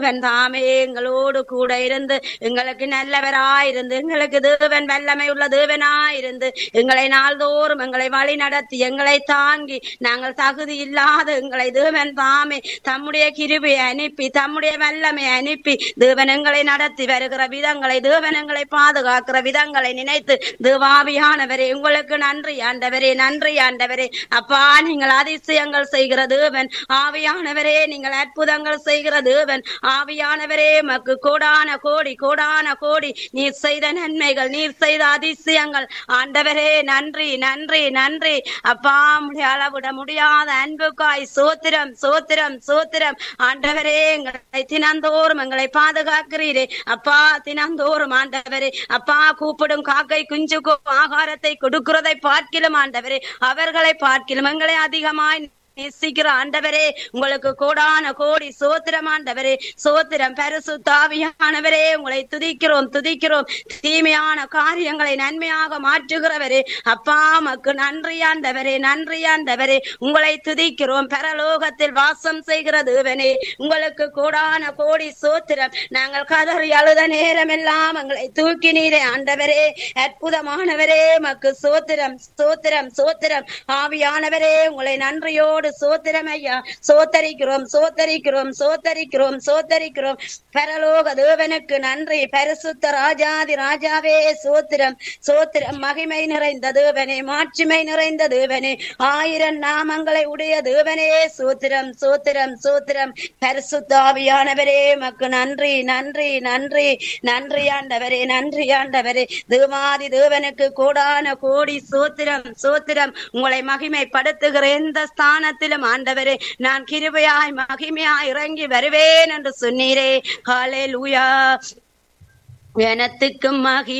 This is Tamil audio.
தேவன் தாமே எங்களோடு கூட இருந்து எங்களுக்கு நல்லவராயிருந்து எங்களுக்கு தேவன் வல்லமை உள்ள தேவனாயிருந்து எங்களை நாள்தோறும் எங்களை வழி நடத்தி எங்களை தாங்கி நாங்கள் தகுதி இல்லாத எங்களை தேவன் தாமே தம்முடைய கிருபையை அனுப்பி தம்முடைய வல்லமை அனுப்பி தேவன் எங்களை நடத்தி வருகிற விதங்களை தேவன் எங்களை பாதுகாக்கிற விதங்களை நினைத்து தேவாவியானவரே உங்களுக்கு நன்றி ஆண்டவரே நன்றி ஆண்டவரே அப்பா நீங்கள் அதிசயங்கள் செய்கிற தேவன் ஆவியானவரே நீங்கள் அற்புதங்கள் செய்கிற தேவன் ஆவியானவரே மக்கு கோடான கோடி கோடான கோடி நீர் செய்த நன்மைகள் நீர் செய்த அதிசயங்கள் ஆண்டவரே நன்றி நன்றி நன்றி அப்பா உம்முடைய அளவிட முடியாத அன்புக்காய் சோத்திரம் சோத்திரம் சோத்திரம் ஆண்டவரே எங்களை தினந்தோறும் எங்களை பாதுகாக்கிறீரே அப்பா தினந்தோறும் ஆண்டவரே அப்பா கூப்பிடும் காக்கை குஞ்சுக்கும் ஆகாரத்தை கொடுக்கிறதை பார்க்கிலும் ஆண்டவரே அவர்களை பார்க்கிலும் எங்களை அதிகமாய் நேசிக்கிற ஆண்டவரே உங்களுக்கு கோடான கோடி சோத்திரம் ஆண்டவரே சோத்திரம் பரிசு தாவியானவரே உங்களை துதிக்கிறோம் துதிக்கிறோம் தீமையான காரியங்களை நன்மையாக மாற்றுகிறவரே அப்பா மக்கு நன்றி ஆண்டவரே நன்றி ஆண்டவரே உங்களை துதிக்கிறோம் பரலோகத்தில் வாசம் செய்கிற தேவனே உங்களுக்கு கோடான கோடி சோத்திரம் நாங்கள் கதறி அழுத நேரம் எல்லாம் எங்களை தூக்கினீரே ஆண்டவரே அற்புதமானவரே மக்கு சோத்திரம் சோத்திரம் சோத்திரம் ஆவியானவரே உங்களை நன்றியோடு சோத்திரம் ஐயா சோத்தரிக்கிறோம் சோத்தரிக்கிறோம் சோத்தரிக்கிறோம் சோத்தரிக்கிறோம் பரலோக தேவனுக்கு நன்றி பரிசுத்த ராஜாதி ராஜாவே சோத்திரம் சோத்திரம் மகிமை நிறைந்த தேவனே மாட்சிமை நிறைந்த தேவனே ஆயிரம் நாமங்களை உடைய தேவனே சோத்திரம் சோத்திரம் சோத்திரம் பரிசுத்தாவியானவரே மக்கு நன்றி நன்றி நன்றி நன்றி ஆண்டவரே நன்றி ஆண்டவரே தேவாதி தேவனுக்கு கோடான கோடி சோத்திரம் சோத்திரம் உங்களை மகிமைப்படுத்துகிற எந்த ஸ்தானத்திலும் ஆண்டவரே நான் கிருபையாய் மகிமையாய் இறங்கி வருவேன் என்று சொன்னீரே ஹalleluya எனத்துக்கும் மகி